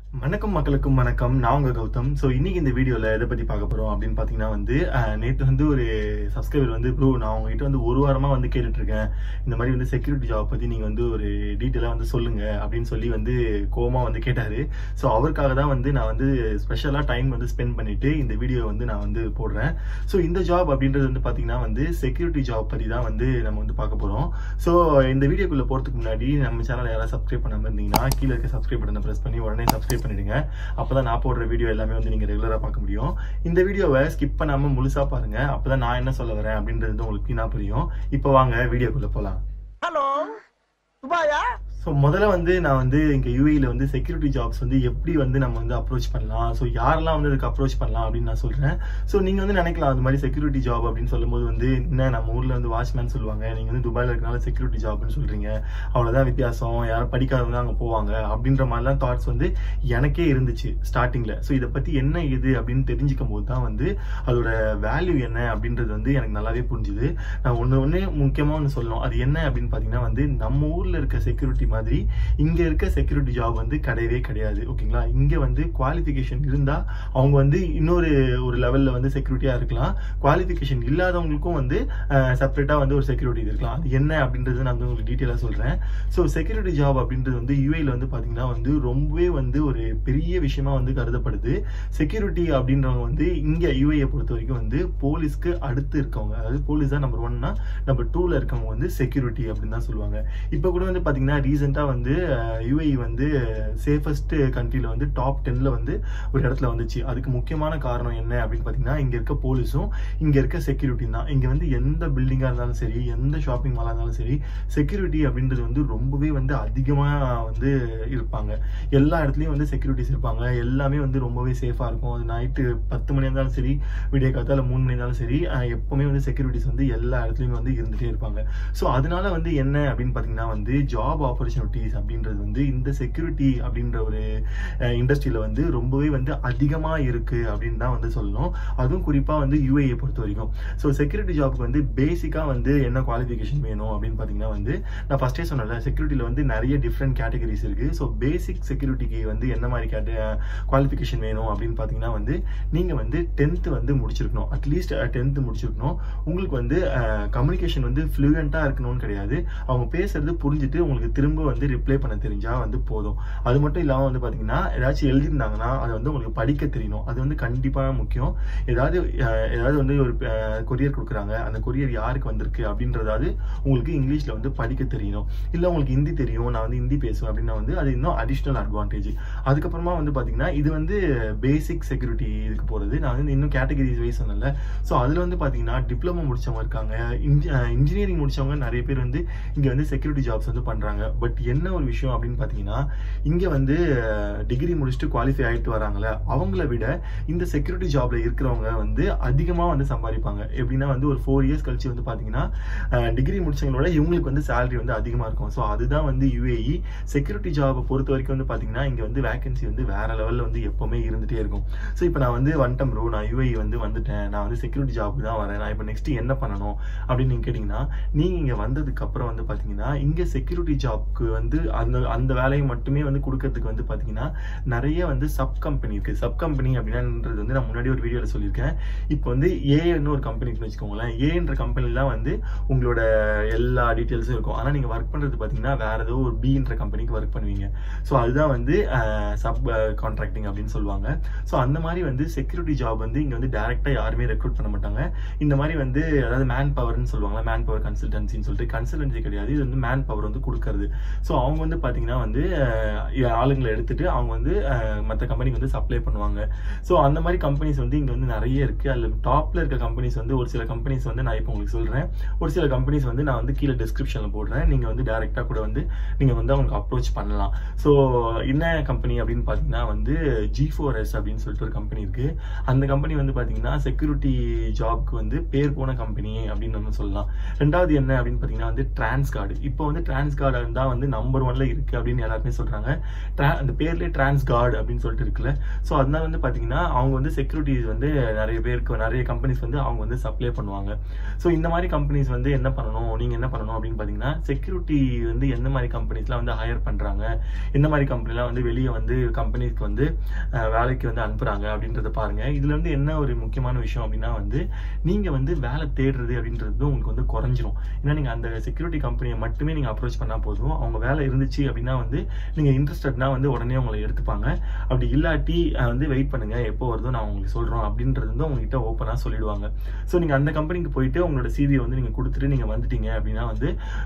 வணக்கம் மக்களுக்கும் வணக்கம் நான் உங்க கௌதம் ஸோ இன்னைக்கு இந்த வீடியோல எதை பத்தி பார்க்க போறோம் அப்படின்னு பாத்தீங்கன்னா வந்து அஹ், நேத்து வந்து ஒரு சப்ஸ்கிரைபர் வந்து ப்ரோ நான் உங்ககிட்ட வந்து ஒரு வாரமா வந்து கேட்டுட்டு இருக்கேன் இந்த மாதிரி வந்து செக்யூரிட்டி ஜாப் பத்தி நீங்க வந்து ஒரு டீட்டெயிலா வந்து சொல்லுங்க அப்படின்னு சொல்லி வந்து கோமா வந்து கேட்டாரு ஸோ அவருக்காக தான் வந்து நான் வந்து ஸ்பெஷலா டைம் வந்து ஸ்பெண்ட் பண்ணிட்டு இந்த வீடியோ வந்து நான் வந்து போடுறேன் ஸோ இந்த ஜாப் அப்படின்றது வந்து பாத்தீங்கன்னா வந்து செக்யூரிட்டி ஜாப் பத்தி தான் வந்து நம்ம வந்து பார்க்க போறோம் ஸோ இந்த வீடியோக்குள்ள போறதுக்கு முன்னாடி நம்ம சேனலை யாராவது சப்ஸ்கிரைப் பண்ணாம இருந்தீங்கன்னா கீழே இருக்க சப்ஸ்கிரைப் பட்டனை பிரஸ் பண்ணி உடனே சப்ஸ்கிரைப் பண்ணிடுங்க அப்பதான் நான் போடுற வீடியோ எல்லாமே வந்து நீங்க ரெகுலரா பார்க்க முடியும் இந்த வீடியோவை ஸ்கிப் பண்ணாம முழுசா பாருங்க அப்பதான் நான் என்ன சொல்ல வரேன் அப்படின்றது வந்து உங்களுக்கு clean ஆ புரியும் இப்போ வாங்க வீடியோக்குள்ள போலாம் ஹலோ துபாயா ஸோ முதல்ல வந்து நான் வந்து இங்க யூஏல வந்து செக்யூரிட்டி ஜாப்ஸ் வந்து எப்படி வந்து நம்ம வந்து அப்ரோச் பண்ணலாம் ஸோ யாரெல்லாம் வந்து இதுக்கு அப்ரோச் பண்ணலாம் அப்படின்னு நான் சொல்றேன் ஸோ நீங்க வந்து நினைக்கலாம் அது மாதிரி செக்யூரிட்டி ஜாப் அப்படின்னு சொல்லும்போது வந்து என்ன நம்ம ஊர்ல வந்து வாட்ச்மேன் சொல்லுவாங்க நீங்க வந்து துபாயில இருக்கனால செக்யூரிட்டி ஜாப்னு சொல்றீங்க அவ்வளவுதான் வித்தியாசம் யாரும் படிக்காதவங்க அங்க போவாங்க அப்படின்ற மாதிரிலாம் தாட்ஸ் வந்து எனக்கே இருந்துச்சு ஸ்டார்டிங்ல ஸோ இதை பத்தி என்ன இது அப்படின்னு தெரிஞ்சுக்கும் போது தான் வந்து அதோட வேல்யூ என்ன அப்படின்றது வந்து எனக்கு நல்லாவே புரிஞ்சுது நான் ஒன்று ஒன்று முக்கியமாக ஒன்று சொல்லணும் அது என்ன அப்படின்னு பார்த்தீங்கன்னா வந்து நம்ம ஊரில் இருக்க செக்யூரிட்டி மாதிரி இங்கே இருக்க செக்யூரிட்டி ஜாப் வந்து கிடையவே கிடையாது ஓகேங்களா இங்கே வந்து குவாலிஃபிகேஷன் இருந்தால் அவங்க வந்து இன்னொரு ஒரு லெவலில் வந்து செக்யூரிட்டியாக இருக்கலாம் குவாலிஃபிகேஷன் இல்லாதவங்களுக்கும் வந்து செப்பரேட்டாக வந்து ஒரு செக்யூரிட்டி இருக்கலாம் அது என்ன அப்படின்றது நான் வந்து உங்களுக்கு டீட்டெயிலாக சொல்கிறேன் ஸோ செக்யூரிட்டி ஜாப் அப்படின்றது வந்து யூஏல வந்து பார்த்தீங்கன்னா வந்து ரொம்பவே வந்து ஒரு பெரிய விஷயமா வந்து கருதப்படுது செக்யூரிட்டி அப்படின்றவங்க வந்து இங்கே யூஏயை பொறுத்த வரைக்கும் வந்து போலீஸ்க்கு அடுத்து இருக்கவங்க அதாவது போலீஸ் தான் நம்பர் ஒன்னா நம்பர் டூல இருக்கவங்க வந்து செக்யூரிட்டி அப்படின்னு தான் சொல்லுவாங்க இப்போ கூட வந்து பார்த்தீங்கன்னா ரீசெண்டாக வந்து யூஏஇ வந்து சேஃபஸ்ட் கண்ட்ரியில் வந்து டாப் டென்ல வந்து ஒரு இடத்துல வந்துச்சு அதுக்கு முக்கியமான காரணம் என்ன அப்படின்னு பார்த்தீங்கன்னா இங்கே இருக்க போலீஸும் இங்கே இருக்க செக்யூரிட்டி தான் இங்கே வந்து எந்த பில்டிங்காக இருந்தாலும் சரி எந்த ஷாப்பிங் மாலாக இருந்தாலும் சரி செக்யூரிட்டி அப்படின்றது வந்து ரொம்பவே வந்து அதிகமாக வந்து இருப்பாங்க எல்லா இடத்துலையும் வந்து செக்யூரிட்டிஸ் இருப்பாங்க எல்லாமே வந்து ரொம்பவே சேஃபாக இருக்கும் அது நைட்டு பத்து மணி இருந்தாலும் சரி விடிய காத்தால மூணு மணி இருந்தாலும் சரி அஹ் எப்பவுமே வந்து செக்யூரிட்டிஸ் வந்து எல்லா இடத்துலையும் வந்து இருந்துகிட்டே இருப்பாங்க ஸோ அதனால வந்து என்ன அப்படின்னு பார்த்தீங்கன்னா வந்து ஜாப் ஆப்பர்ச்சுனிட்டிஸ் அப்படின்றது வந்து இந்த செக்யூரிட்டி அப்படின்ற ஒரு இண்டஸ்ட்ரியில் வந்து ரொம்பவே வந்து அதிகமாக இருக்கு அப்படின்னு தான் வந்து சொல்லணும் அதுவும் குறிப்பாக வந்து யூஏயை பொறுத்த வரைக்கும் ஸோ செக்யூரிட்டி ஜாப்க்கு வந்து பேசிக்காக வந்து என்ன குவாலிஃபிகேஷன் வேணும் அப்படின்னு பார்த்தீங்கன்னா வந்து நான் ஃபர்ஸ்டே சொன்னல செக்யூரிட்டியில் வந்து நிறைய டிஃப்ரெண்ட் கேட்டகரிஸ் இருக்கு ஸோ பேசிக் செக்யூரிட்டிக்கு வந்து என்ன மாதிரி கேட்ட குவாலிஃபிகேஷன் வேணும் அப்படின்னு பார்த்தீங்கன்னா வந்து நீங்கள் வந்து டென்த்து வந்து முடிச்சிருக்கணும் அட்லீஸ்ட் டென்த்து முடிச்சிருக்கணும் உங்களுக்கு வந்து கம்யூனிகேஷன் வந்து ஃப்ளூயண்ட்டாக இருக்கணும்னு கிடையாது அவங்க பேசுறது புரிஞ்சுட்டு உங்களுக்கு திரும்ப வந்து ரிப்ளை பண்ண தெரிஞ்சா வந்து போதும் அது மட்டும் இல்லாமல் வந்து பார்த்தீங்கன்னா ஏதாச்சும் எழுதியிருந்தாங்கன்னா அதை வந்து உங்களுக்கு படிக்க தெரியணும் அது வந்து கண்டிப்பாக முக்கியம் ஏதாவது அஹ், ஏதாவது வந்து ஒரு கொரியர் கொடுக்குறாங்க அந்த கொரியர் யாருக்கு வந்திருக்கு அப்படின்றதாவது உங்களுக்கு இங்கிலீஷில் வந்து படிக்க தெரியணும் இல்லை உங்களுக்கு ஹிந்தி தெரியும் நான் வந்து ஹிந்தி பேசுவேன் அப்படின்னா வந்து அது இன்னும் அடிஷ்னல் அட்வான்டேஜ் அதுக்கப்புறமா வந்து பார்த்தீங்கன்னா இது வந்து பேசிக் செக்யூரிட்டி இதுக்கு போகிறது நான் வந்து இன்னும் கேட்டகரிஸ் வைஸ் சொன்னல ஸோ அதில் வந்து பார்த்தீங்கன்னா டிப்ளமோ முடிச்சவங்க இருக்காங்க இன்ஜினியரிங் முடிச்சவங்க நிறைய பேர் வந்து இங்கே வந்து செக்யூரிட்டி ஜாப்ஸ் வந்து பண்ணுறாங்க பட் என்ன ஒரு விஷயம் அப்படின்னு பார்த்தீங்கன்னா இங்கே வந்து டிகிரி முடிச்சுட்டு குவாலிஃபை ஆகிட்டு வராங்களே அவங்கள விட இந்த செக்யூரிட்டி ஜாப்ல இருக்கிறவங்க வந்து அதிகமாக வந்து சம்பாதிப்பாங்க எப்படின்னா வந்து ஒரு ஃபோர் இயர்ஸ் கழிச்சு வந்து பார்த்தீங்கன்னா டிகிரி முடிச்சவங்களோட இவங்களுக்கு வந்து சேலரி வந்து அதிகமாக இருக்கும் ஸோ அதுதான் வந்து யூஏஇ செக்யூரிட்டி ஜாபை பொறுத்த வரைக்கும் வந்து பார்த்தீங்கன்னா இங்கே வந்து வேகன்சி வந்து வேற லெவலில் வந்து எப்பவுமே இருந்துகிட்டே இருக்கும் ஸோ இப்போ நான் வந்து வந்துட்டேன் ப்ரோ நான் யூஏஇ வந்து வந்துட்டேன் நான் வந்து செக்யூரிட்டி ஜாப் தான் வரேன் நான் இப்போ நெக்ஸ்ட் என்ன பண்ணணும் அப்படின்னு நீங்கள் கேட்டிங்கன்னா நீங்கள் இங்கே வந்ததுக்கு அப்புறம் வந்து பார்த்தீங்கன்னா இங்கே செக்யூரிட்டி ஜாப்க்கு வந்து அந்த அந்த வேலையை மட்டுமே வந்து கொடுக்கறதுக்கு வந்து பார்த்தீங்கன்னா நிறைய வந்து சப் கம்பெனி இருக்கு சப் கம்பெனி அப்படின்றது வந்து நான் முன்னாடி ஒரு வீடியோவில் சொல்லியிருக்கேன் இப்போ வந்து ஏன்னு ஒரு கம்பெனி இருக்குன்னு வச்சுக்கோங்களேன் ஏன்ற கம்பெனிலாம் வந்து உங்களோட எல்லா டீட்டெயில்ஸும் இருக்கும் ஆனால் நீங்கள் ஒர்க் பண்ணுறது பார்த்தீங்கன்னா வேற ஏதோ ஒரு பின்ற கம்பெனிக்கு ஒர்க் பண்ணுவீங்க ஸோ அதுதான் வந்து சப் கான்ட்ராக்டிங் அப்படின்னு சொல்லுவாங்க ஸோ அந்த மாதிரி வந்து செக்யூரிட்டி ஜாப் வந்து இங்கே வந்து டேரெக்டாக யாருமே ரெக்ரூட் பண்ண மாட்டாங்க இந்த மாதிரி வந்து அதாவது மேன் பவர்னு சொல்லுவாங்க மேன் பவர் கன்சல்டன்சின்னு சொல்லிட்டு கன்சல்டன்சி கிடையாது இது வந்து மேன் பவர் வந்து கொடுக்கறது ஸோ அவங்க வந்து பார்த்தீங்கன்னா வந்து அஹ், ஆளுங்களை எடுத்துட்டு அவங்க வந்து மற்ற கம்பெனிக்கு வந்து சப்ளை பண்ணுவாங்க ஸோ அந்த மாதிரி கம்பெனிஸ் வந்து இங்கே வந்து நிறைய இருக்கு அதில் டாப்ல இருக்க கம்பெனிஸ் வந்து ஒரு சில கம்பெனிஸ் வந்து நான் இப்போ உங்களுக்கு சொல்றேன் ஒரு சில கம்பெனிஸ் வந்து நான் வந்து கீழே டிஸ்கிரிப்ஷனில் போடுறேன் நீங்க வந்து டேரெக்டாக கூட வந்து நீங்க வந்து அவங்களுக்கு அப்ரோச் பண்ணலாம் ஸோ என்ன கம்பெனி அப்படின்னு பார்த்தீங்கன்னா வந்து ஜி ஃபோர் எஸ் அப்படின்னு சொல்லிட்டு ஒரு கம்பெனி இருக்கு அந்த கம்பெனி வந்து பார்த்தீங்கன்னா செக்யூரிட்டி ஜாப்க்கு வந்து பேர் போன கம்பெனி அப்படின்னு நம்ம சொல்லலாம் ரெண்டாவது என்ன அப்படின்னு பார்த்தீங்கன்னா வந்து டிரான்ஸ் கார்டு இப்போ வந்து டிரான்ஸ் கார்டு இருந்தால் தான் வந்து நம்பர் ஒன்ல இருக்கு அப்படின்னு எல்லாருமே சொல்றாங்க Tra- அந்த பேர்லேயே டிரான்ஸ் கார்டு அப்படின்னு சொல்லிட்டு இருக்குல்ல ஸோ அதனால வந்து பாத்தீங்கன்னா அவங்க வந்து செக்யூரிட்டிஸ் வந்து நிறைய பேருக்கு நிறைய கம்பெனிஸ் வந்து அவங்க வந்து சப்ளை பண்ணுவாங்க ஸோ இந்த மாதிரி கம்பெனிஸ் வந்து என்ன பண்ணணும் நீங்க என்ன பண்ணணும் அப்படின்னு பாத்தீங்கன்னா செக்யூரிட்டி வந்து எந்த மாதிரி கம்பெனிஸ்லாம் வந்து ஹையர் பண்றாங்க எந்த மாதிரி கம்பெனிலாம் வந்து வெளியே வந்து கம்பெனிஸ்க்கு வந்து அஹ், வேலைக்கு வந்து அனுப்புறாங்க அப்படின்றத பாருங்க இதுல வந்து என்ன ஒரு முக்கியமான விஷயம் அப்படின்னா வந்து நீங்க வந்து வேலை தேடுறது அப்படின்றது உங்களுக்கு வந்து குறைஞ்சிரும் ஏன்னா நீங்க அந்த செக்யூரிட்டி கம்பெனியை மட்டுமே நீங்க அப்ரோச் பண்ணா போதும் அவங்க வேலை இருந்துச்சு அப்படின்னா வந்து நீங்க இன்ட்ரெஸ்டட்னா வந்து உடனே உங்களை எடுத்துப்பாங்க அப்படி இல்லாட்டி அஹ், வந்து வெயிட் பண்ணுங்க எப்போ வருதோ நான் உங்களுக்கு சொல்றோம் அப்படின்றது வந்து உங்ககிட்ட ஓப்பனா சொல்லிடுவாங்க ஸோ நீங்க அந்த கம்பெனிக்கு போயிட்டு உங்களோட சிவியை வந்து நீங்க கொடுத்துட்டு நீங்க வந்துட்டீங்க அப்படின்னா வந்து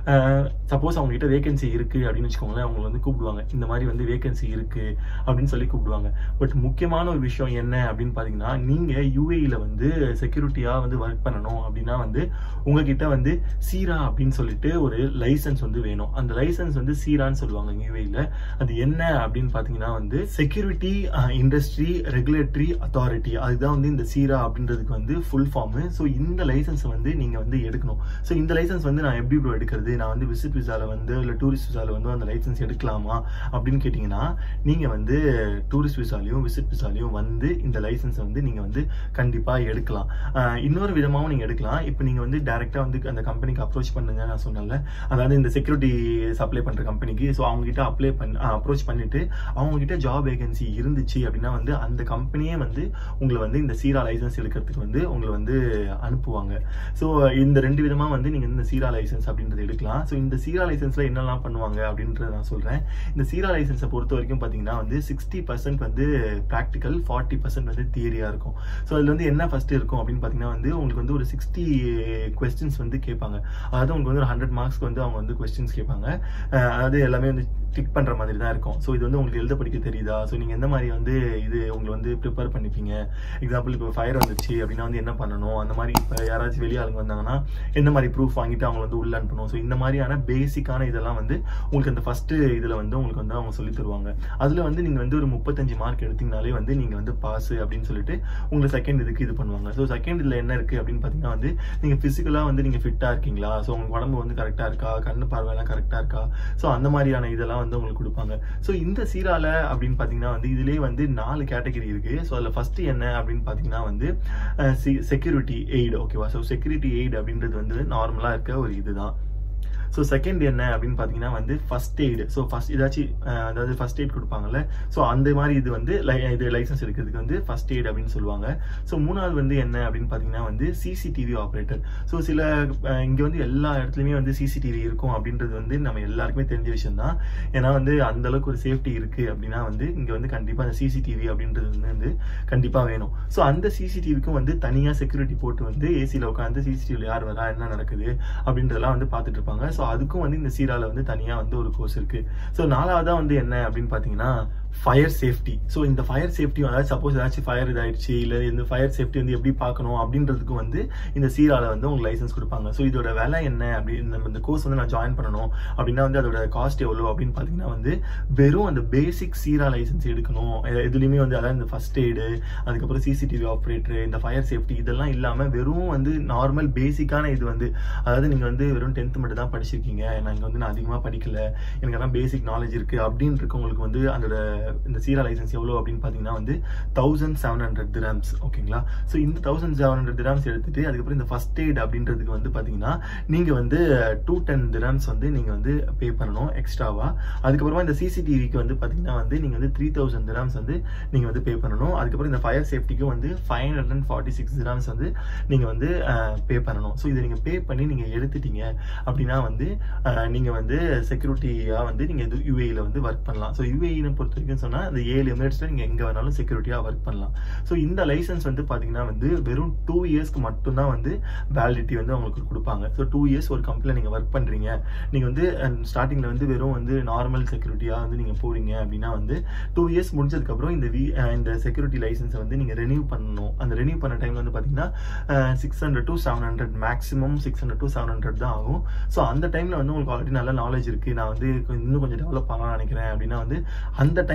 சப்போஸ் அவங்க கிட்ட வேகன்சி இருக்கு அப்படின்னு வச்சுக்கோங்களேன் அவங்க வந்து கூப்பிடுவாங்க இந்த மாதிரி வந்து வேகன்சி இருக்கு அப்படின்னு சொல்லி கூப்பிடுவாங்க பட் முக்கியமான ஒரு விஷயம் என்ன அப்படின்னு பாத்தீங்கன்னா நீங்க யூஏஇல வந்து செக்யூரிட்டியா வந்து ஒர்க் பண்ணணும் அப்படின்னா வந்து உங்ககிட்ட வந்து சீரா அப்படின்னு சொல்லிட்டு ஒரு லைசன்ஸ் வந்து வேணும் அந்த லைசன்ஸ் வந்து சீரான்னு சொல்லுவாங்க யூஏஇல அது என்ன அப்படின்னு பாத்தீங்கன்னா வந்து செக்யூரிட்டி இண்டஸ்ட்ரி ரெகுலேட்டரி அத்தாரிட்டி அதுதான் வந்து இந்த சீரா அப்படின்றதுக்கு வந்து ஃபுல் ஃபார்ம் ஸோ இந்த லைசன்ஸ் வந்து நீங்க வந்து எடுக்கணும் ஸோ இந்த லைசன்ஸ் வந்து நான் எப்படி ப்ரோ எடுக்கிறது நான் வந்து விசிட் விசால வந்து இல்லை டூரிஸ்ட் விசால வந்து அந்த லைசன்ஸ் எடுக்கலாமா அப்படின்னு கேட்டிங்கன்னா நீங்க வந்து டூரிஸ்ட் விசாலையும் விசிட் விசாலையும் வந்து இந்த லைசன்ஸ் வந்து நீங்க வந்து கண்டிப்பா எடுக்கலாம் ஆஹ் இன்னொரு விதமாகவும் நீங்க எடுக்கலாம் இப்போ நீங்க வந்து டைரக்டா வந்து அந்த கம்பெனிக்கு அப்ரோச் பண்ணுங்க நான் சொன்னேன்ல அதாவது இந்த செக்யூரிட்டி சப்ளை பண்ற கம்பெனிக்கு ஸோ அவங்க கிட்ட அப்ளை பண்ணி அப்ரோச் பண்ணிட்டு அவங்க கிட்ட ஜாப் வேகன்சி இருந்துச்சு அப்படின்னா வந்து அந்த கம்பெனியே வந்து உங்களை வந்து இந்த சீரா லைசன்ஸ் எடுக்கிறதுக்கு வந்து உங்களை வந்து அனுப்புவாங்க ஸோ இந்த ரெண்டு விதமா வந்து நீங்க இந்த சீரா லைசன்ஸ் அப்படின்றத எடுக்கலாம் ஸோ இந்த சீரா லைசன்ஸ்ல என்னெல்லாம் பண்ணுவாங்க அப்படின்றத நான் சொல்றேன் இந்த சீரா லைசன்ஸை பொறுத்த வரைக்கும் பாத்தீங்கன்னா வந்து சிக்ஸ்டி பர்சன்ட் வந்து ப்ராக்டிக்கல் ஃபார்ட்டி பர்சன்ட் வந்து தியரியா இருக்கும் ஸோ அதுல வந்து என்ன ஃபர்ஸ்ட் இருக்கும் அப்படின்னு பாத்தீங்கன்னா வந்து உங்களுக்கு வந்து ஒரு சிக்ஸ்டி கொஸ்டின்ஸ் வந்து கேட்பாங்க அதாவது உங்களுக்கு வந்து ஒரு ஹண்ட்ரட் மார்க்ஸ்க்கு வந்து அவங்க வந்து கொஸ்டின்ஸ் கேட்பாங்க அஹ் அதாவது எல்லாமே வந்து டிக் பண்ற மாதிரி தான் இருக்கும் ஸோ இது வந்து உங்களுக்கு எழுத படிக்க தெரியுதா ஸோ நீங்க எந்த மாதிரி வந்து இது உங்களை வந்து ப்ரிப்பேர் பண்ணிப்பீங்க எக்ஸாம்பிள் இப்போ ஃபயர் வந்துச்சு அப்படின்னா வந்து என்ன பண்ணணும் அந்த மாதிரி இப்போ யாராச்சும் வெளியே ஆளுங்க வந்தாங்கன்னா எந்த மாதிரி ப்ரூஃப் வாங்கிட்டு அவங்க வந்து உள்ள அனுப்பணும் ஸோ இந்த மாதிரியான பேசிக்கான இதெல்லாம் வந்து உங்களுக்கு அந்த ஃபர்ஸ்ட் இதுல வந்து உங்களுக்கு வந்து அவங்க சொல்லி தருவாங்க அதுல வந்து நீங்க வந்து ஒரு முப்பத்தஞ்சு மார்க் எடுத்தீங்கனாலே வந்து நீங்க வந்து பாஸ் அப்படின்னு சொல்லிட்டு உங்களை செகண்ட் இதுக்கு இது பண்ணுவாங்க ஸோ செகண்ட் இதுல என்ன இருக்கு அப்படின்னு பாத்தீங்கன்னா வந்து நீங்க பிசிக்கலா வந்து நீங்க ஃபிட்டா இருக்கீங்களா ஸோ உங்க உடம்பு வந்து கரெக்டா இருக்கா கண்ணு பார்வையெல்லாம் கரெக்டா இருக்கா ஸோ அந்த மாதிரியான இதெல்லாம் வந்து உங்களுக்கு கொடுப்பாங்க ஸோ இந்த சீரால அப்படின்னு பாத்தீங்கன்னா வந்து இதுலயே வந்து நாலு கேட்டகரி இருக்கு ஸோ அதுல ஃபர்ஸ்ட் என்ன அப்படின்னு பாத்தீங்கன்னா வந்து செக்யூரிட்டி எய்டு ஓகேவா ஸோ செக்யூரிட்டி எய்டு அப்படின்றது வந்து நார்மலா இருக்க ஒரு இதுதான் ஸோ செகண்ட் என்ன அப்படின்னு பார்த்தீங்கன்னா வந்து ஃபர்ஸ்ட் எய்டு ஸோ ஃபர்ஸ்ட் ஏதாச்சும் அஹ், அதாவது ஃபர்ஸ்ட் எய்ட் கொடுப்பாங்கல்ல ஸோ அந்த மாதிரி இது வந்து li- இது லைசன்ஸ் எடுக்கிறதுக்கு வந்து ஃபர்ஸ்ட் எய்ட் அப்படின்னு சொல்லுவாங்க ஸோ மூணாவது வந்து என்ன அப்படின்னு பார்த்தீங்கன்னா வந்து சிசிடிவி ஆப்ரேட்டர் ஸோ சில அஹ், இங்க வந்து எல்லா இடத்துலையுமே வந்து சிசிடிவி இருக்கும் அப்படின்றது வந்து நம்ம எல்லாருக்குமே தெரிஞ்ச விஷயம் தான் ஏன்னா வந்து அந்த அளவுக்கு ஒரு சேஃப்டி இருக்கு அப்படின்னா வந்து இங்க வந்து கண்டிப்பா அந்த சிசிடிவி அப்படின்றது வந்து வந்து கண்டிப்பா வேணும் ஸோ அந்த சிசிடிவிக்கும் வந்து தனியா செக்யூரிட்டி போட்டு வந்து ஏசியில் உட்காந்து சிசிடிவியில் யார் வரா என்ன நடக்குது அப்படின்றதெல்லாம் வந்து பார்த்துட்டு இருப்பாங்க ஸோ அதுக்கும் வந்து இந்த சீரால வந்து தனியா வந்து ஒரு கோர்ஸ் இருக்கு ஸோ நாலாவதா வந்து என்ன அப்படின்னு பாத்தீங்கன்னா ஃபயர் சேஃப்டி ஸோ இந்த ஃபயர் சேஃப்டி அதாவது சப்போஸ் ஏதாச்சும் ஃபயர் இதாயிடுச்சு இல்லை இந்த ஃபயர் சேஃப்டி வந்து எப்படி பார்க்கணும் அப்படின்றதுக்கு வந்து இந்த சீரால வந்து உங்களுக்கு லைசன்ஸ் கொடுப்பாங்க ஸோ இதோட விலை என்ன அப்படி நம்ம இந்த கோர்ஸ் வந்து நான் ஜாயின் பண்ணணும் அப்படின்னா வந்து அதோட காஸ்ட் எவ்வளோ அப்படின்னு பார்த்தீங்கன்னா வந்து வெறும் அந்த பேசிக் சீரா லைசன்ஸ் எடுக்கணும் எ- எதுலையுமே வந்து அதாவது இந்த ஃபர்ஸ்ட் எய்டு அதுக்கப்புறம் சிசிடிவி ஆப்ரேட்டர் இந்த ஃபயர் சேஃப்டி இதெல்லாம் இல்லாமல் வெறும் வந்து நார்மல் பேசிக்கான இது வந்து அதாவது நீங்கள் வந்து வெறும் டென்த் மட்டும் தான் படிச்சிருக்கீங்க நான் இங்கே வந்து நான் அதிகமாக படிக்கல எனக்கு அதான் பேசிக் நாலேஜ் இருக்கு அப்படின்னு இருக்கவங்களுக்கு வந்து அதோட இந்த சீரா லைசன்ஸ் எவ்வளோ அப்படின்னு பார்த்தீங்கன்னா வந்து தௌசண்ட் செவன் ஹண்ட்ரட் திராம்ஸ் ஓகேங்களா ஸோ இந்த தௌசண்ட் செவன் ஹண்ட்ரட் திராம்ஸ் எடுத்துட்டு அதுக்கப்புறம் இந்த ஃபர்ஸ்ட் எய்ட் அப்படின்றதுக்கு வந்து பார்த்தீங்கன்னா நீங்கள் வந்து டூ டென் திராம்ஸ் வந்து நீங்கள் வந்து பே பண்ணணும் எக்ஸ்ட்ராவா அதுக்கப்புறமா இந்த சிசிடிவிக்கு வந்து பார்த்தீங்கன்னா வந்து நீங்கள் வந்து த்ரீ தௌசண்ட் திராம்ஸ் வந்து நீங்கள் வந்து பே பண்ணணும் அதுக்கப்புறம் இந்த ஃபயர் சேஃப்டிக்கும் வந்து five hundred and forty six dirhams வந்து நீங்கள் வந்து பே பண்ணணும் ஸோ இதை நீங்கள் பே பண்ணி நீங்கள் எடுத்துட்டீங்க அப்படின்னா வந்து அஹ், நீங்க வந்து செக்யூரிட்டியா வந்து நீங்க இது யூஏல வந்து ஒர்க் பண்ணலாம் ஸோ யூஏஇனை பொறுத்த வரைக்கும் சொன்னா அந்த ஏழு எமிரேட்ஸ்ல நீங்க எங்க வேணாலும் செக்யூரிட்டியா ஒர்க் பண்ணலாம் ஸோ இந்த லைசன்ஸ் வந்து பாத்தீங்கன்னா வந்து வெறும் டூ இயர்ஸ்க்கு மட்டும்தான் வந்து வேலிடிட்டி வந்து உங்களுக்கு கொடுப்பாங்க ஸோ டூ இயர்ஸ் ஒரு கம்பெனில நீங்க ஒர்க் பண்றீங்க நீங்க வந்து ஸ்டார்டிங்ல வந்து வெறும் வந்து நார்மல் செக்யூரிட்டியா வந்து நீங்க போறீங்க அப்படின்னா வந்து டூ இயர்ஸ் முடிஞ்சதுக்கு அப்புறம் இந்த வி அஹ் இந்த செக்யூரிட்டி லைசன்ஸை வந்து நீங்க ரெனியூ பண்ணணும் அந்த ரெனியூ பண்ண டைம்ல வந்து பாத்தீங்கன்னா six hundred to seven hundred maximum six hundred to seven hundred தான் ஆகும் ஸோ அந்த டைம்ல வந்து உங்களுக்கு ஆல்ரெடி நல்ல நாலேஜ் இருக்கு நான் வந்து கொ- இன்னும் கொஞ்சம் டெவலப் பண்ணலாம்னு நினைக்கிறேன் அப்படின்னா வந்து அந்த டைம்ல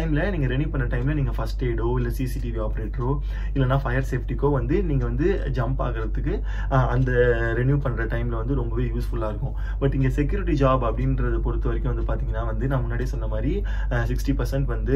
டைம்ல நீங்க ரெனியூ பண்ண டைம்ல நீங்க ஃபர்ஸ்ட் எய்டோ இல்ல சிசிடிவி ஆப்ரேட்டரோ இல்லைன்னா ஃபயர் சேஃப்டிக்கோ வந்து நீங்க வந்து ஜம்ப் ஆகிறதுக்கு அஹ், அந்த ரெனியூ பண்ற டைம்ல வந்து ரொம்பவே யூஸ்ஃபுல்லா இருக்கும் பட் இங்க செக்யூரிட்டி ஜாப் அப்படின்றத பொறுத்த வரைக்கும் வந்து பாத்தீங்கன்னா வந்து நான் முன்னாடியே சொன்ன மாதிரி சிக்ஸ்டி பர்சன்ட் வந்து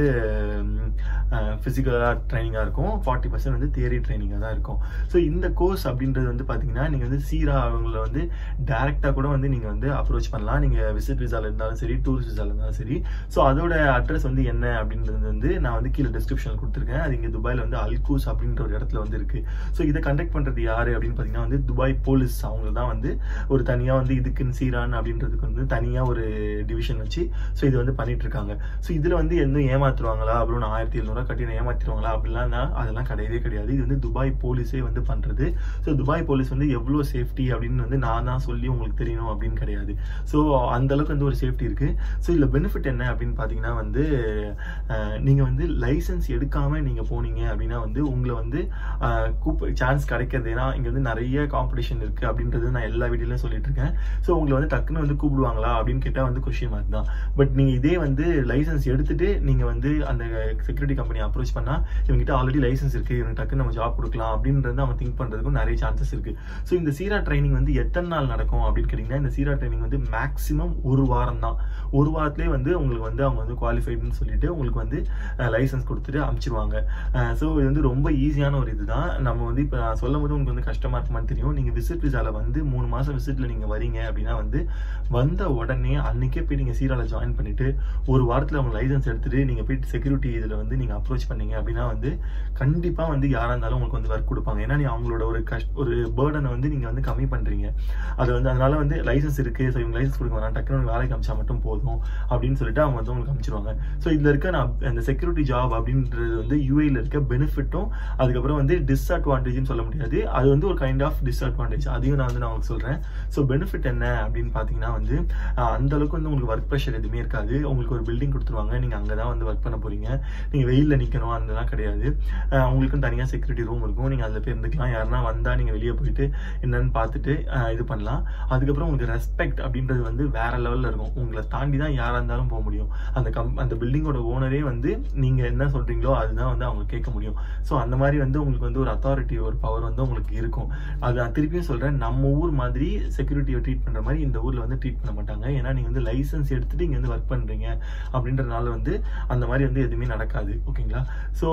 ஃபிசிக்கலாக ட்ரைனிங்காக இருக்கும் ஃபார்ட்டி பர்சன்ட் வந்து தியரி ட்ரைனிங்காக தான் இருக்கும் ஸோ இந்த கோர்ஸ் அப்படின்றது வந்து பார்த்தீங்கன்னா நீங்கள் வந்து சீரா அவங்கள வந்து டேரெக்டாக கூட வந்து நீங்கள் வந்து அப்ரோச் பண்ணலாம் நீங்கள் விசிட் விசால இருந்தாலும் சரி டூரிஸ்ட் விசால இருந்தாலும் சரி ஸோ அதோட அட்ரஸ் வந்து என்ன அப்படின்றது வந்து நான் வந்து கீழே டிஸ்கிரிப்ஷனில் கொடுத்துருக்கேன் அது இங்கே துபாயில் வந்து அல்கூஸ் அப்படின்ற ஒரு இடத்துல வந்து இருக்கு ஸோ இதை கண்டக்ட் பண்ணுறது யாரு அப்படின்னு பார்த்தீங்கன்னா வந்து துபாய் போலீஸ் அவங்க தான் வந்து ஒரு தனியாக வந்து இதுக்குன்னு சீரான் அப்படின்றதுக்கு வந்து தனியாக ஒரு டிவிஷன் வச்சு ஸோ இது வந்து பண்ணிட்டு இருக்காங்க ஸோ இதில் வந்து எதுவும் ஏமாத்துருவாங்களா அப்புறம் நான் ஆயிரத்தி எழுநூறுவா கட்டி நான் ஏமாத்திடுவாங்களா அப்படிலாம் நான் அதெல்லாம் கிடையவே கிடையாது இது வந்து துபாய் போலீஸே வந்து பண்ணுறது ஸோ துபாய் போலீஸ் வந்து எவ்வளோ சேஃப்டி அப்படின்னு வந்து நான் தான் சொல்லி உங்களுக்கு தெரியணும் அப்படின்னு கிடையாது ஸோ அந்த அளவுக்கு வந்து ஒரு சேஃப்டி இருக்கு ஸோ இதில் பெனிஃபிட் என்ன அப்படின்னு பார்த்தீங்கன்னா வந்து அஹ், நீங்க வந்து லைசன்ஸ் எடுக்காம நீங்க போனீங்க அப்படின்னா வந்து உங்களை வந்து அஹ், கூப்ப சான்ஸ் கிடைக்கிறது ஏன்னா இங்க வந்து நிறைய காம்படிஷன் இருக்கு அப்படின்றது நான் எல்லா வீடியோலையும் சொல்லிட்டு இருக்கேன் ஸோ உங்களை வந்து டக்குன்னு வந்து கூப்பிடுவாங்களா அப்படின்னு கேட்டால் வந்து கொஷின் மார்க் தான் பட் நீங்க இதே வந்து லைசன்ஸ் எடுத்துட்டு நீங்க வந்து அந்த செக்யூரிட்டி கம்பெனி அப்ரோச் பண்ணா இவங்ககிட்ட ஆல்ரெடி லைசன்ஸ் இருக்கு இவங்க டக்குன்னு நம்ம ஜாப் கொடுக்கலாம் அப்படின்றது அவங்க திங்க் பண்றதுக்கும் நிறைய சான்சஸ் இருக்கு ஸோ இந்த சீரா ட்ரைனிங் வந்து எத்தனை நாள் நடக்கும் அப்படின்னு கேட்டிங்கன்னா இந்த சீரா ட்ரைனிங் வந்து மேக்ஸிமம் ஒரு வாரம் தான் ஒரு வாரத்திலே வந்து உங்களுக்கு வந்து அவங்க வந்து குவாலிஃபைடுன்னு சொல்லிட்டு உங்களுக்கு வந்து லைசன்ஸ் கொடுத்துட்டு அனுப்பிச்சிருவாங்க ஸோ இது வந்து ரொம்ப ஈஸியான ஒரு இதுதான் நம்ம வந்து இப்போ நான் சொல்லும் போது உங்களுக்கு வந்து கஷ்டமா இருக்குமான்னு தெரியும் நீங்க விசிட் விசால வந்து மூணு மாசம் விசிட்ல நீங்க வரீங்க அப்படின்னா வந்து வந்த உடனே அன்னைக்கே போய் நீங்க சீரால ஜாயின் பண்ணிட்டு ஒரு வாரத்துல அவங்க லைசன்ஸ் எடுத்துட்டு நீங்க போயிட்டு செக்யூரிட்டி இதுல வந்து நீங்க அப்ரோச் பண்ணீங்க அப்படின்னா வந்து கண்டிப்பா வந்து யாரா இருந்தாலும் உங்களுக்கு வந்து ஒர்க் கொடுப்பாங்க ஏன்னா நீ அவங்களோட ஒரு கஷ்ட ஒரு பேர்டனை வந்து நீங்க வந்து கம்மி பண்றீங்க அது வந்து அதனால வந்து லைசன்ஸ் இருக்கு ஸோ இவங்க லைசன்ஸ் கொடுக்க வேணாம் டக்குனு உனக்கு வேலைக்கு அமிச்சா மட்டும் போதும் அப்படின்னு சொல்லிட்டு அவங்க வந்து உங்களுக்கு அமிச்சிருவாங்க ஸோ இதுல இருக்க நான் அந்த செக்யூரிட்டி ஜாப் அப்படின்றது வந்து யூஏல இருக்க பெனிஃபிட்டும் அதுக்கப்புறம் வந்து டிஸ்அட்வான்டேஜ்னு சொல்ல முடியாது அது வந்து ஒரு கைண்ட் ஆஃப் டிஸ்அட்வான்டேஜ் அதையும் நான் வந்து நான் உங்களுக்கு சொல்றேன் ஸோ பெனிஃபிட் என்ன அப்படின்னு பாத்தீங்கன்னா வந்து ஆஹ் அந்த அளவுக்கு வந்து உங்களுக்கு ஒர்க் ப்ரெஷர் எதுவுமே இருக்காது உங்களுக்கு ஒரு பில்டிங் கொடுத்துருவாங்க நீங்க அங்கதான் வந்து ஒர்க் பண்ண போறீங்க நீங்க வெயில்ல நிக்கணும் அதெல்லாம் கிடையாது ஆஹ் உங்களுக்கும் தனியா செக்யூரிட்டி ரூம் இருக்கும் நீங்க அதுல போய் இருந்துக்கலாம் யாருன்னா வந்தா நீங்க வெளியே போயிட்டு என்னன்னு பார்த்துட்டு ஆஹ் இது பண்ணலாம் அதுக்கப்புறம் உங்களுக்கு ரெஸ்பெக்ட் அப்படின்றது வந்து வேற லெவல்ல இருக்கும் உங்களை தாண்டி தான் யாரா இருந்தாலும் போக முடியும் அந்த கம் அந்த பில்டிங்கோட ஓனரே வந்து நீங்க என்ன சொல்றீங்களோ அதுதான் வந்து அவங்க கேட்க முடியும் ஸோ அந்த மாதிரி வந்து உங்களுக்கு வந்து ஒரு அத்தாரிட்டி ஒரு பவர் வந்து உங்களுக்கு இருக்கும் அது நான் திருப்பியும் சொல்றேன் நம்ம ஊர் மாதிரி செக்யூரிட்டியை ட்ரீட் பண்ற மாதிரி இந்த ஊர்ல வந்து ட்ரீட் பண்ண மாட்டாங்க ஏன்னா நீங்க வந்து லைசன்ஸ் எடுத்துட்டு இங்க வந்து ஒர்க் பண்றீங்க அப்படின்றனால வந்து அந்த மாதிரி வந்து எதுவுமே நடக்காது ஓகேங்களா ஸோ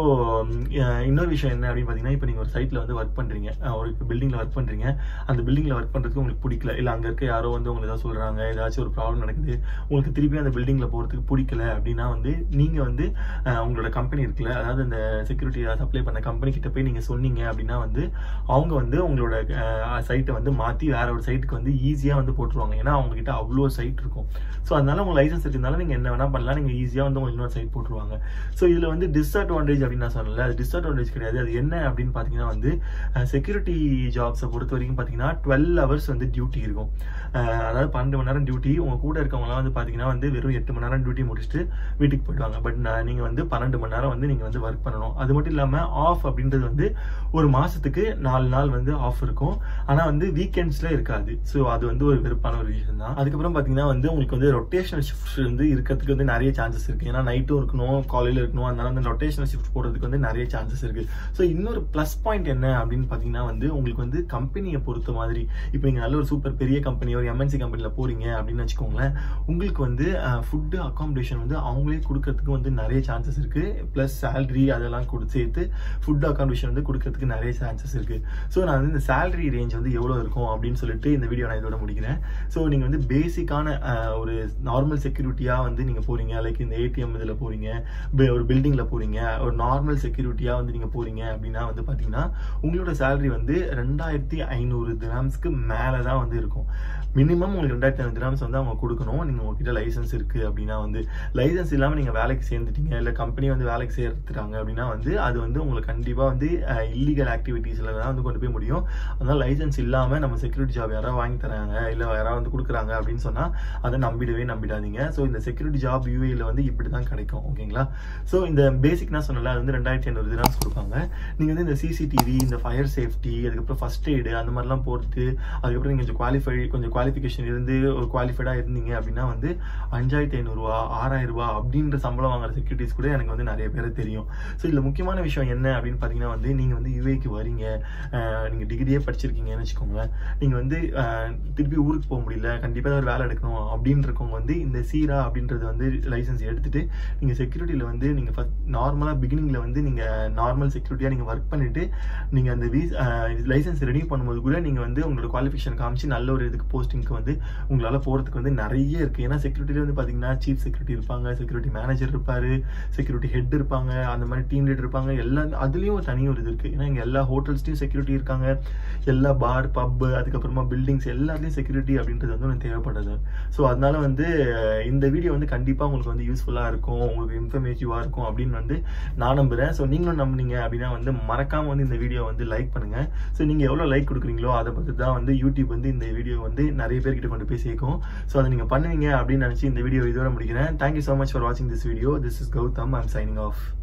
இன்னொரு விஷயம் என்ன அப்படின்னு பாத்தீங்கன்னா இப்போ நீங்க ஒரு சைட்ல வந்து ஒர்க் பண்றீங்க அஹ் ஒரு பில்டிங்ல ஒர்க் பண்றீங்க அந்த பில்டிங்ல ஒர்க் பண்றதுக்கு உங்களுக்கு பிடிக்கல இல்ல அங்க இருக்க யாரோ வந்து உங்களுக்கு ஏதாவது சொல்றாங்க ஏதாச்சும் ஒரு ப்ராப்ளம் நடக்குது உங்களுக்கு திருப்பி அந்த பில்டிங்ல போறதுக்கு பிடிக்கல அப்படின்னா வந்து நீங்க வந்து அஹ், உங்களோட கம்பெனி இருக்குல்ல அதாவது இந்த செக்யூரிட்டி சப்ளை பண்ண கம்பெனி கிட்ட போய் நீங்க சொன்னீங்க அப்படின்னா வந்து அவங்க வந்து உங்களோட சைட்டை வந்து மாத்தி வேற ஒரு சைட்டுக்கு வந்து ஈஸியா வந்து போட்டுருவாங்க ஏன்னா அவங்க கிட்ட அவ்வளோ சைட் இருக்கும் ஸோ அதனால உங்க லைசன்ஸ் இருந்தாலும் நீங்க என்ன வேணா பண்ணலாம் நீங்க ஈஸியா வந்து உங்களுக்கு இன்னொரு சைட் போட்டுருவாங்க ஸோ இதுல வந்து டிஸ்அட்வான்டேஜ் அப்படின்னு நான் சொன்னல அது டிஸ்அட்வான்டேஜ் கிடையாது அது என்ன அப்படின்னு பாத்தீங்கன்னா வந்து செக்யூரிட்டி ஜாப்ஸை பொறுத்த வரைக்கும் பாத்தீங்கன்னா டுவெல் ஹவர்ஸ் வந்து டியூட்டி இருக்கும் அஹ் அதாவது பன்னெண்டு மணி நேரம் டியூட்டி உங்க கூட இருக்கவங்கலாம் வந்து பாத்தீங்கன்னா வந்து வெறும் எட்டு மணி நேரம் டியூட்டி முடிச்சுட்டு வீட்டுக்கு போயிடுவாங்க பட் நீங்க வந்து பன்னெண்டு மணி நேரம் வந்து நீங்க வந்து ஒர்க் பண்ணணும் அது மட்டும் இல்லாம ஆஃப் அப்படின்றது வந்து ஒரு மாசத்துக்கு நாலு நாள் வந்து ஆஃப் இருக்கும் ஆனா வந்து வீக்கெண்ட்ஸ்ல இருக்காது ஸோ அது வந்து ஒரு வெறுப்பான ஒரு விஷயம் தான் அதுக்கப்புறம் பாத்தீங்கன்னா வந்து உங்களுக்கு வந்து ரொட்டேஷனல் ஷிஃப்ட் வந்து இருக்கிறதுக்கு வந்து நிறைய சான்சஸ் இருக்கு ஏன்னா நைட்டும் இருக்கணும் காலையில இருக்கணும் அதனால வந்து ரொட்டேஷனல் ஷிஃப்ட் போடுறதுக்கு வந்து நிறைய சான்சஸ் இருக்கு ஸோ இன்னொரு ப்ளஸ் பாயிண்ட் என்ன அப்படின்னு பாத்தீங்கன்னா வந்து உங்களுக்கு வந்து கம்பெனியை பொறுத்த மாதிரி இப்போ நீங்க நல்ல ஒரு சூப்பர் பெரிய கம்பெனி ஒரு எம்என்சி கம்பெனில போறீங்க அப்படின்னு வச்சுக்கோங்களேன் உங்களுக்கு வந்து ஃபுட்டு அகாமடேஷன் வந்து அவங்களே கொடுக்கறதுக்கு வந்து நிறைய சான்சஸ் இருக்கு ப்ளஸ் சேலரி அதெல்லாம் கொடு சேர்த்து ஃபுட் அகாமடேஷன் வந்து கொடுக்கறதுக்கு நிறைய சான்சஸ் இருக்கு ஸோ நான் வந்து இந்த சேலரி ரேஞ்ச் வந்து எவ்வளோ இருக்கும் அப்படின்னு சொல்லிட்டு இந்த வீடியோ நான் இதோட முடிக்கிறேன் ஸோ நீங்க வந்து பேசிக்கான ஒரு நார்மல் செக்யூரிட்டியா வந்து நீங்க போறீங்க லைக் இந்த ஏடிஎம் இதுல போறீங்க ப- ஒரு பில்டிங்ல போறீங்க ஒரு நார்மல் செக்யூரிட்டியா வந்து நீங்க போறீங்க அப்படின்னா வந்து பாத்தீங்கன்னா உங்களோட சேலரி வந்து ரெண்டாயிரத்தி ஐநூறு திராம்ஸ்க்கு மேல தான் வந்து இருக்கும் மினிமம் உங்களுக்கு ரெண்டாயிரத்தி ஐநூறு திராம்ஸ் வந்து அவங்க கொடுக்கணும் நீங்க உங்ககிட்ட லைசன்ஸ் இருக்கு அப்படின்னா வந்து லைசன்ஸ் இல்லாம நீங்க வேலைக்கு சேர்ந்துட்டீங்க இல்ல கம்பெனி வந்து வேலைக்கு சேர்த்துட்டாங்க அப்படின்னா வந்து அது வந்து உங்களுக்கு கண்டிப்பா வந்து இல்லீகல் ஆக்டிவிட்டீஸ்ல தான் வந்து கொண்டு போய் முடியும் அதனால லைசன்ஸ் இல்லாம நம்ம செக்யூரிட்டி ஜாப் யாராவது வாங்கி தராங்க இல்ல யாராவது வந்து கொடுக்குறாங்க அப்படின்னு சொன்னா அதை நம்பிடவே நம்பிடாதீங்க ஸோ இந்த செக்யூரிட்டி ஜாப் யூஏல வந்து இப்படி தான் கிடைக்கும் ஓகேங்களா ஸோ இந்த பேசிக் நான் சொன்னல அது வந்து ரெண்டாயிரத்தி ஐநூறு திராம்ஸ் கொடுப்பாங்க நீங்க வந்து இந்த சிசிடிவி இந்த ஃபயர் சேஃப்டி அதுக்கப்புறம் ஃபர்ஸ்ட் எய்டு அந்த மாதிரிலாம் போட்டு அதுக்கப்புறம் நீங்க கொஞ்சம் குவாலிஃபை கொஞ்சம் குவாலிஃபிகேஷன் இருந்து ஒரு குவாலிஃபைடா இருந்தீங்க அப்படின்னா வந்து அஞ்சாயிரத்தி ஐநூறுரூவா ஆறாயிரம் ரூபாய் அப்படின்ற சம்பளம் வாங்குற வர செக்யூரிட்டிஸ் கூட எனக்கு வந்து நிறைய பேர் தெரியும் ஸோ இதில் முக்கியமான விஷயம் என்ன அப்படின்னு பார்த்தீங்கன்னா வந்து நீங்கள் வந்து யூஏக்கு வரீங்க நீங்கள் டிகிரியே படிச்சிருக்கீங்கன்னு வச்சுக்கோங்களேன் நீங்கள் வந்து அஹ், திருப்பி ஊருக்கு போக முடியல கண்டிப்பாக ஒரு வேலை எடுக்கணும் அப்படின்னு இருக்கவங்க வந்து இந்த சீரா அப்படின்றது வந்து லைசன்ஸ் எடுத்துட்டு நீங்கள் செக்யூரிட்டியில் வந்து நீங்கள் ஃபஸ்ட் நார்மலாக பிகினிங்கில் வந்து நீங்கள் நார்மல் செக்யூரிட்டியாக நீங்கள் ஒர்க் பண்ணிட்டு நீங்கள் அந்த வீஸ் லைசன்ஸ் ரெனியூ பண்ணும்போது கூட நீங்கள் வந்து உங்களோட குவாலிஃபிகேஷன் காமிச்சு நல்ல ஒரு இதுக்கு போஸ்டிங்க்கு வந்து உங்களால் போகிறதுக்கு வந்து நிறைய இருக்குது ஏன்னா செக்யூரிட்டியில் வந்து பார்த்தீங்கன்னா சீஃப் செக்யூரிட்டி இருப்பாங்க செக்யூரிட்டி மேனேஜர் இருப்பார் செக்யூரிட்டி ஹெட் இருப்பாங்க அந்த மாதிரி டீம் லீடர் இருப்பாங்க எல்லா அதுலேயும் ஒரு தனி ஒரு இது இருக்குது ஏன்னா இங்கே எல்லா ஹோட்டல்ஸ்லையும் செக்யூரிட்டி இருக்காங்க எல்லா பார் பப் அதுக்கப்புறமா பில்டிங்ஸ் எல்லாத்துலேயும் செக்யூரிட்டி அப்படின்றது வந்து ஒன்று தேவைப்படுது ஸோ அதனால வந்து அஹ், இந்த வீடியோ வந்து கண்டிப்பாக உங்களுக்கு வந்து யூஸ்ஃபுல்லாக இருக்கும் உங்களுக்கு இன்ஃபர்மேட்டிவாக இருக்கும் அப்படின்னு வந்து நான் நம்புகிறேன் ஸோ நீங்களும் நம்புனீங்க அப்படின்னா வந்து மறக்காமல் வந்து இந்த வீடியோ வந்து லைக் பண்ணுங்கள் ஸோ நீங்கள் எவ்வளோ லைக் கொடுக்குறீங்களோ அதை பற்றி தான் வந்து யூடியூப் வந்து இந்த வீடியோ வந்து நிறைய பேர்கிட்ட கொண்டு போய் சேர்க்கும் ஸோ அதை நீங்கள் பண்ணுவீங்க அப்படின்னு நினச்சி இந்த வீடியோ இதோட முடிக்கிறேன் தேங்க்யூ ஸோ மச் ஃபார் வாட்சிங் this video this is Gautham I'm signing of